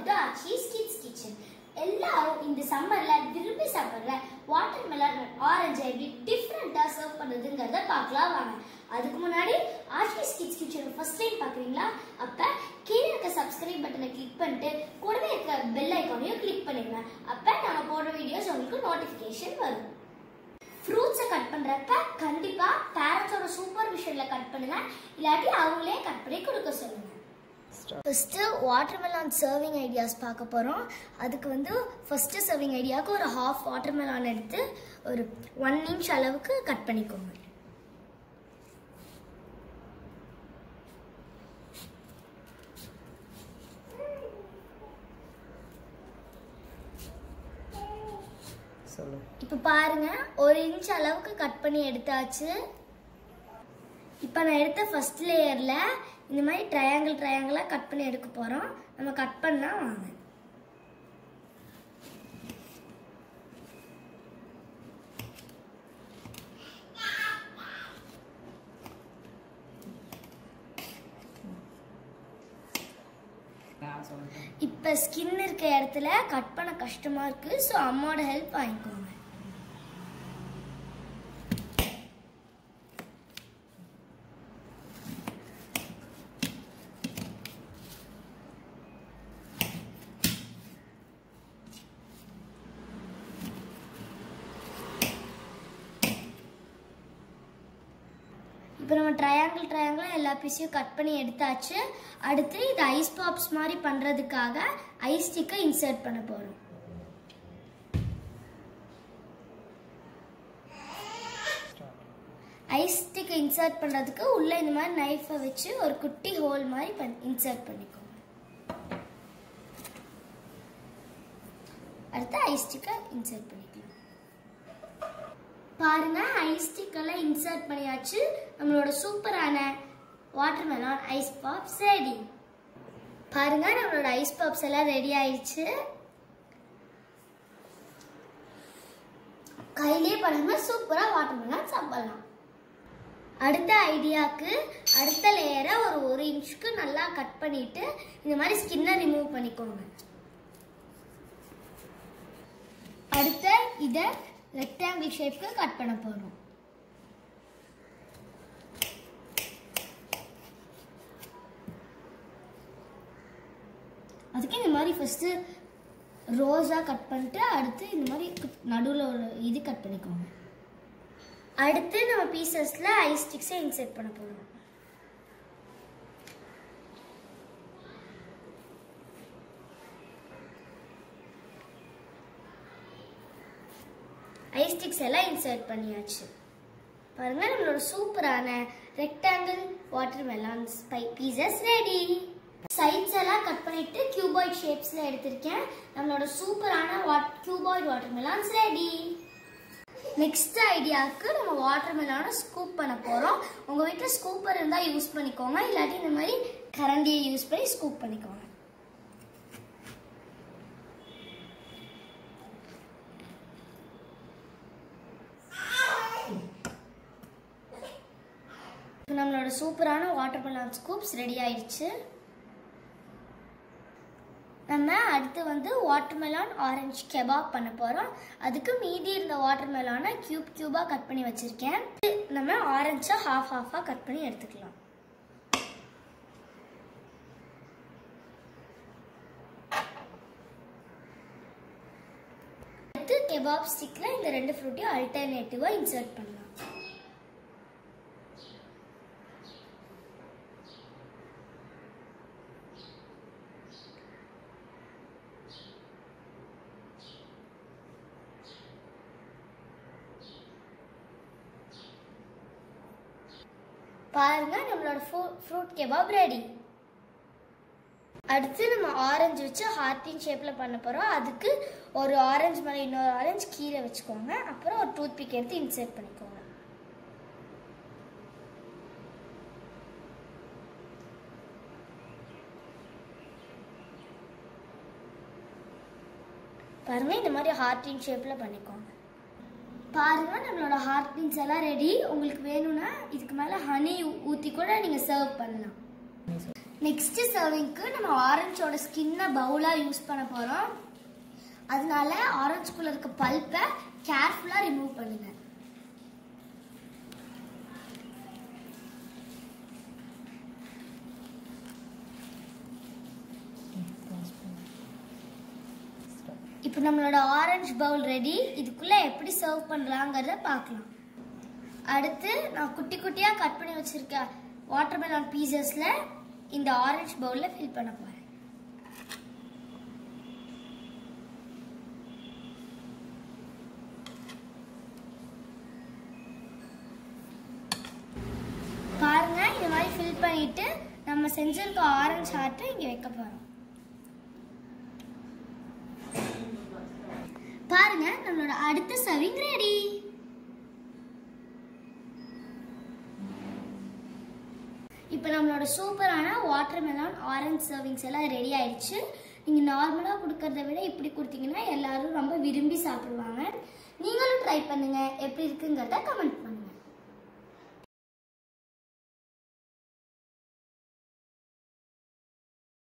welcome to Aachi's kids kitchen எல்லாரும் இந்த சம்மர்ல விரும்பி சாப்பிடுற வாட்டர் மெலன் ஆரஞ்சு எப்படி டிஃப்ரெண்டா சர்வ் பண்ணுறதுங்கிறத பார்க்கலாம் வாங்க அதுக்கு முன்னாடி Aachi's kids kitchen first time பார்க்குறீங்களா அப்ப கீழே இருக்க சப்ஸ்கிரைப் பட்டனை கிளிக் பண்ணிட்டு கூடவே இருக்க பெல் ஐக்கானையும் கிளிக் பண்ணிடுங்க அப்ப நாங்க போடுற வீடியோஸ் உங்களுக்கு நோட்டிஃபிகேஷன் வரும் ஃப்ரூட்ஸை கட் பண்றப்ப கண்டிப்பா பேரண்ட்ஸோட சூப்பர்விஷன்ல கட் பண்ணுங்க இல்லாட்டி அவங்களே கட் பண்ணி கொடுக்க சொல்லுங்க ஃபஸ்ட்டு வாட்டர்மெலான் சர்விங் ஐடியாஸ் பார்க்க போகிறோம் அதுக்கு வந்து ஃபஸ்ட்டு சர்விங் ஐடியாவுக்கு ஒரு ஹாஃப் வாட்டர்மெலான் எடுத்து ஒரு ஒன் இன்ச் அளவுக்கு கட் பண்ணிக்கோங்க சொல்லு இப்போ பாருங்க ஒரு இன்ச் அளவுக்கு கட் பண்ணி எடுத்தாச்சு இப்போ நான் எடுத்த ஃபர்ஸ்ட் லேயரில் இந்த மாதிரி ட்ரையாங்கிள் ட்ரையாங்கிளாக கட் பண்ணி எடுக்க போகிறோம் நம்ம கட் பண்ணால் வாங்க நான் சொல்றேன் இப்போ ஸ்கின் இருக்க இடத்துல கட் பண்ண கஷ்டமாக இருக்குது ஸோ அம்மாவோட ஹெல்ப் வாங்கிக்கோங்க இப்போ நம்ம ட்ரையாங்கிள் ட்ரையாங்கிளாக எல்லா பீஸையும் கட் பண்ணி எடுத்தாச்சு அடுத்து இது ஐஸ் பாப்ஸ் மாதிரி பண்ணுறதுக்காக ஐஸ் ஸ்டிக்கை இன்சர்ட் பண்ண போகிறோம் ஐஸ் ஸ்டிக்கை இன்சர்ட் பண்ணுறதுக்கு உள்ளே இந்த மாதிரி நைஃபை வச்சு ஒரு குட்டி ஹோல் மாதிரி பண் இன்சர்ட் பண்ணிக்கோங்க அடுத்து ஐஸ் ஸ்டிக்கை இன்சர்ட் பண்ணிக்கலாம் பாருங்க ஐஸ் ஸ்டிக் எல்லாம் இன்சர்ட் பண்ணியாச்சு நம்மளோட சூப்பரான வாட்டர்மெலான் ஐஸ் பாப்ஸ் ரெடி பாருங்க நம்மளோட ஐஸ் பாப்ஸ் எல்லாம் ரெடி ஆயிடுச்சு கையிலே படாம சூப்பரா வாட்டர்மெலான் சாப்பிடலாம் அடுத்த ஐடியாக்கு அடுத்த லேயரை ஒரு ஒரு இன்ச்சுக்கு நல்லா கட் பண்ணிட்டு இந்த மாதிரி ஸ்கின்னை ரிமூவ் பண்ணிக்கோங்க அடுத்த இதை ரெக்டாங்கிள் ஷேப்க்கு கட் பண்ண போறோம் அதுக்கு இந்த மாதிரி ஃபர்ஸ்ட் ரோஸா கட் பண்ணிட்டு அடுத்து இந்த மாதிரி நடுவில் ஒரு இது கட் பண்ணிக்கோங்க அடுத்து நம்ம பீசஸ்ல ஐஸ் ஸ்டிக்ஸை இன்செர்ட் பண்ண போறோம் ஐஸ் ஸ்டிக்ஸ் எல்லாம் இன்சர்ட் பண்ணியாச்சு பாருங்க நம்மளோட சூப்பரான rectangle watermelons pie pieces ready sides எல்லாம் கட் பண்ணிட்டு கியூபாய்ட் ஷேப்ஸ்ல எடுத்திருக்கேன் நம்மளோட சூப்பரான what cuboid watermelons ready next ஐடியாவுக்கு நம்ம வாட்டர் மெலானை ஸ்கூப் பண்ண போறோம் உங்க வீட்டில் ஸ்கூப்பர் இருந்தால் யூஸ் பண்ணிக்கோங்க இல்லாட்டி இந்த மாதிரி கரண்டியை யூஸ் பண்ணி ஸ்கூப் பண்ணிக்கோங்க இப்போ நம்மளோட சூப்பரான வாட்டர் மெலான் ஸ்கூப்ஸ் ரெடி ஆயிடுச்சு நம்ம அடுத்து வந்து வாட்டர்மெலான் ஆரஞ்சு கெபாப் பண்ண போகிறோம் அதுக்கு மீதி இருந்த வாட்டர்மெலானை கியூப் கியூபாக கட் பண்ணி வச்சுருக்கேன் நம்ம ஆரஞ்சை ஹாஃப் ஹாஃபாக கட் பண்ணி எடுத்துக்கலாம் அடுத்து கெபாப் ஸ்டிக்கில் இந்த ரெண்டு ஃப்ரூட்டையும் அல்டர்னேட்டிவாக இன்சர்ட் பண்ணலாம் பாருங்க நம்மளோட ஃப்ரூட் கெபாப் ரெடி அடுத்து நம்ம ஆரஞ்சு வச்சு ஹார்டின் ஷேப்பில் பண்ண போகிறோம் அதுக்கு ஒரு ஆரஞ்சு மேலே இன்னொரு ஆரஞ்சு கீழே வச்சுக்கோங்க அப்புறம் ஒரு டூத் பிக் எடுத்து இன்சர்ட் பண்ணிக்கோங்க பாருங்க இந்த மாதிரி ஹார்டின் ஷேப்பில் பண்ணிக்கோங்க பாருங்க நம்மளோட ஹார்ட் பீன்ஸ் எல்லாம் ரெடி உங்களுக்கு வேணும்னா இதுக்கு மேலே ஹனி ஊற்றி கூட நீங்கள் சர்வ் பண்ணலாம் நெக்ஸ்ட் சர்விங்க்கு நம்ம ஆரஞ்சோட ஸ்கின்னை பவுலாக யூஸ் பண்ண போகிறோம் அதனால ஆரஞ்சுக்குள்ள இருக்க பல்ப்பை கேர்ஃபுல்லாக ரிமூவ் பண்ணுங்க இப்போ நம்மளோட ஆரஞ்சு பவுல் ரெடி இதுக்குள்ள எப்படி சர்வ் பண்ணலாங்கிறத பார்க்கலாம் அடுத்து நான் குட்டி குட்டியாக கட் பண்ணி வச்சிருக்க வாட்டர்மெலான் பீசஸில் இந்த ஆரஞ்சு பவுலில் ஃபில் பண்ண போகிறேன் பாருங்க இந்த மாதிரி ஃபில் பண்ணிட்டு நம்ம செஞ்சிருக்க ஆரஞ்சு ஹார்ட்டை இங்கே வைக்க போகிறோம் பாருங்க நம்மளோட அடுத்த சர்விங் ரெடி இப்போ நம்மளோட சூப்பரான வாட்டர் மெலான் ஆரஞ்ச் சர்விங்ஸ் எல்லாம் ரெடி ஆயிடுச்சு நீங்கள் நார்மலாக கொடுக்கறத விட இப்படி கொடுத்தீங்கன்னா எல்லாரும் ரொம்ப விரும்பி சாப்பிடுவாங்க நீங்களும் ட்ரை பண்ணுங்க எப்படி இருக்குங்கிறத கமெண்ட் பண்ணுங்க